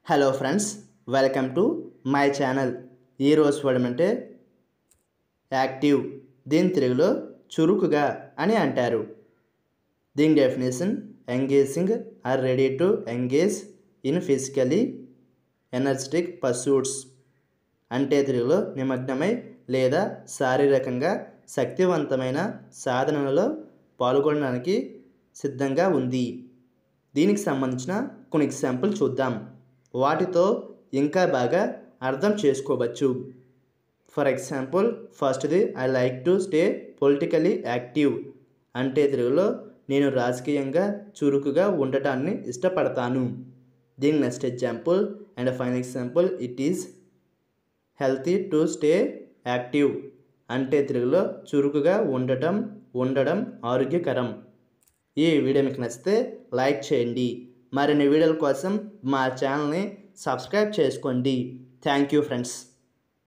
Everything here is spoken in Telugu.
hello friends welcome to my channel ఈరోజు పడమంటే యాక్టివ్ దీని తెలుగులో చురుకుగా అని అంటారు దీని definition engaging or ready to engage in physically energetic pursuits అంటే తెలుగులో నిమగ్నమై లేదా శారీరకంగా శక్తివంతమైన సాధనలలో పాల్గొనడానికి సిద్ధంగా ఉంది దీనికి సంబంధించిన కొన్ని ఎగ్జాంపుల్ చూద్దాం వాటితో ఇంకా బాగా అర్థం చేసుకోవచ్చు ఫర్ ఎగ్జాంపుల్ ఫస్ట్ది I like to stay politically active అంటే తెలుగులో నేను రాజకీయంగా చురుకుగా ఉండటాన్ని ఇష్టపడతాను దీని next example and final example it is healthy to stay active అంటే తెలుగులో చురుకుగా ఉండటం ఉండడం ఆరోగ్యకరం ఈ వీడియో మీకు నచ్చితే లైక్ చేయండి మరిన్ని వీడియోల కోసం మా ఛానల్ని సబ్స్క్రైబ్ చేసుకోండి థ్యాంక్ యూ ఫ్రెండ్స్